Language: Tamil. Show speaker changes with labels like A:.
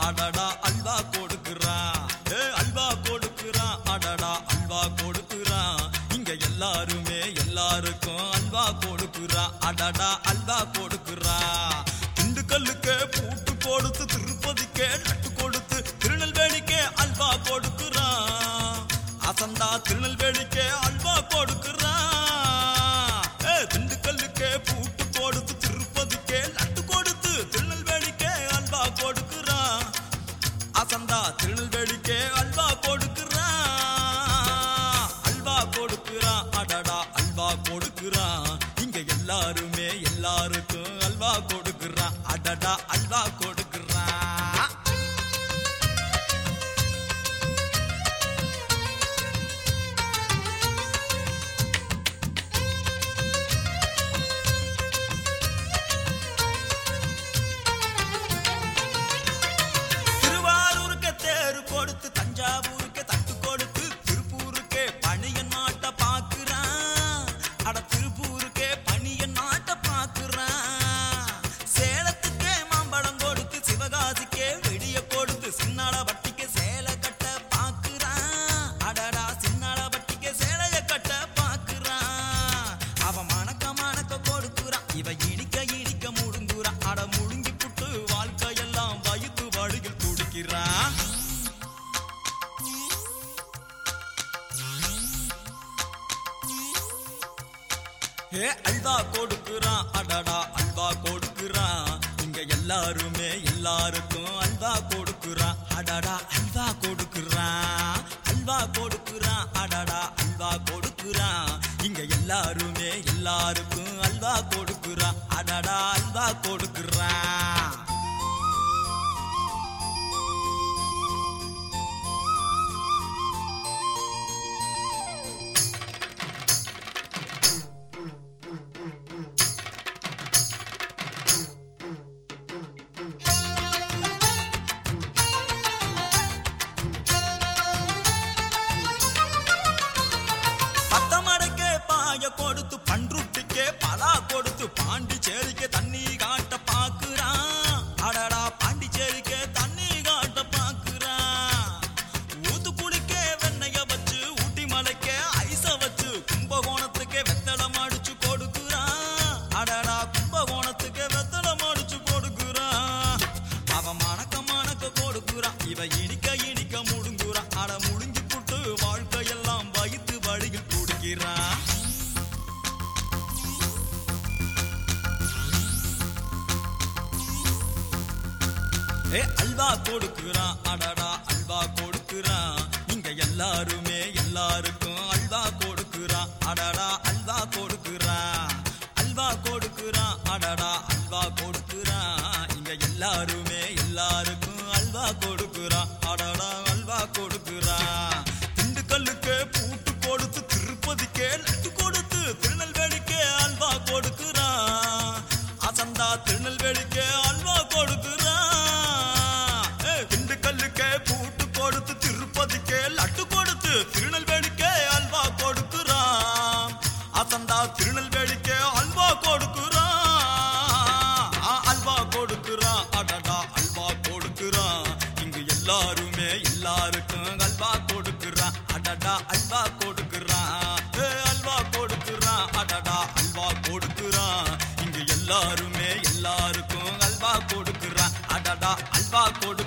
A: அடடா அல்வா கொடுக்குறான் ஏ அல்வா கொடுக்குறான் அடடா அல்வா கொடுக்குறான் இங்க எல்லாருமே எல்லாருக்கும் அல்வா கொடுக்குறான் அடடா அல்வா கொடுக்குறான் திண்டுக்கல்லுக்கே பூட்டு கொடுத்து திருப்பதிக்கே நட்டு கொடுத்து திருநெல்வேலிக்கே அல்வா கொடுக்குறான் அசந்தா திருநெல்வேலிக்கே அல்வா கொடுக்குறான் ஏ, திண்டுக்கல்லுக்கே பூட்டு கொடுத்து திருப்பதிக்கே லட்டு கொடுத்து திருநெல்வேலிக்கே அல்வா கொடுக்குறான் அசந்தா திருநெல்வேலிக்கே அல்வா கொடுக்குறான் அல்வா கொடுக்குறான் அடடா அல்வா கொடுக்குறான் இங்க எல்லாருமே எல்லாருக்கும் அல்வா கொடுக்குறான் அடடா அல்வா கொடுக்குறான் திருவாரூருக்கு தேரு கொடுத்து தஞ்சாவூருக்கு தட்டு கொடுத்து திருப்பூருக்கே பணியன் நாட்ட பாக்குறான் அட திருப்பூருக்கே பணியன் நாட்ட பாக்குறான் சேலத்துக்கே மாம்பழம் கொடுத்து சிவகாசிக்கே வெடிய கொடுத்து சின்னாட வட்டிக்கு சேலை கட்ட பாக்குறான் அடடா சின்னாட வட்டிக்கு சேலைய கட்ட பாக்குறான் அவன் மணக்க மணக்க கொடுக்குறான் இவ இடிக்க இடிக்க முடுங்குறான் அட முழுங்கி புட்டு வாழ்க்கையெல்லாம் வயிற்று வழியில் குடிக்கிறான் ஏ அல்வா கொடுக்குறான் அடடா அல்வா கொடுக்குறான் இங்க எல்லாருமே எல்லாருக்கும் அல்வா கொடுக்குறான் அடடா அல்வா கொடுக்குறான் அல்வா கொடுக்குறான் அடடா அல்வா கொடுக்குறான் இங்க எல்லாருமே எல்லாருக்கும் அல்வா கொடுக்குறான் அடடா அல்வா கொடுக்குறான் பத்தமடைக்கே பாய கொடுத்து பன்ருட்டிக்கே பலா கொடுத்து பாண்டிச்சேரிக்கே தண்ணி காட்ட பாக்குறான் அடடா பாண்டிச்சேரிக்கே தண்ணி காட்ட பாக்குறான் ஊத்துக்குடிக்கே வெண்ணைய வச்சு ஊட்டி மலைக்கே ஐச வச்சு கும்பகோணத்துக்கே வெத்தளம் அடிச்சு கொடுக்குறான் அடடா கும்பகோணத்துக்கே வெத்தளம் அடிச்சு கொடுக்குறான் அவன் மணக்க மணக்க கொடுக்குறான் இவ இடிக்க இடிக்க முடுங்குறான் அட முழுங்கி புட்டு வாழ்க்கையெல்லாம் வயிற்று வழியில் குடிக்கிறான் ஏ அல்வா கொடுக்குறான் அடடா அல்வா கொடுக்குறான் இங்க எல்லாருமே எல்லாருக்கும் அல்வா கொடுக்குறான் அடடா அல்வா கொடுக்குறான் அல்வா கொடுக்குறான் அடடா அல்வா கொடுக்குறான் இங்க எல்லாருமே எல்லாருக்கும் அல்வா கொடுக்குறான் அடடா அல்வா கொடுக்குறான் திண்டுக்கல்லுக்கே பூட்டு கொடுத்து திருப்பதிக்கே லட்டு கொடுத்து திருநெல்வேலிக்கே அல்வா கொடுக்குறான் அசந்தா திருநெல்வேலிக்கே அல்வா கொடுக்குறான் ஏ, திண்டுக்கல்லுக்கே பூட்டு கொடுத்து திருப்பதிக்கே லட்டு கொடுத்து திருநெல்வேலிக்கே அல்வா கொடுக்குறான் அசந்தா திருநெல்வேலிக்கே அல்வா கொடுக்குறான் ஆ, அல்வா கொடுக்குறான் அடடா அல்வா கொடுக்குறான் இங்கு எல்லாருமே எல்லாருக்கும் அல்வா கொடுக்குறான் அடடா அல்வா கொடுக்குறான் ஏ, அல்வா கொடுக்குறான் அடடா அல்வா கொடுக்குறான் இங்கு எல்லாருமே எல்லாருக்கும் அல்வா கொடுக்குறான் அடடா அல்வா கொடு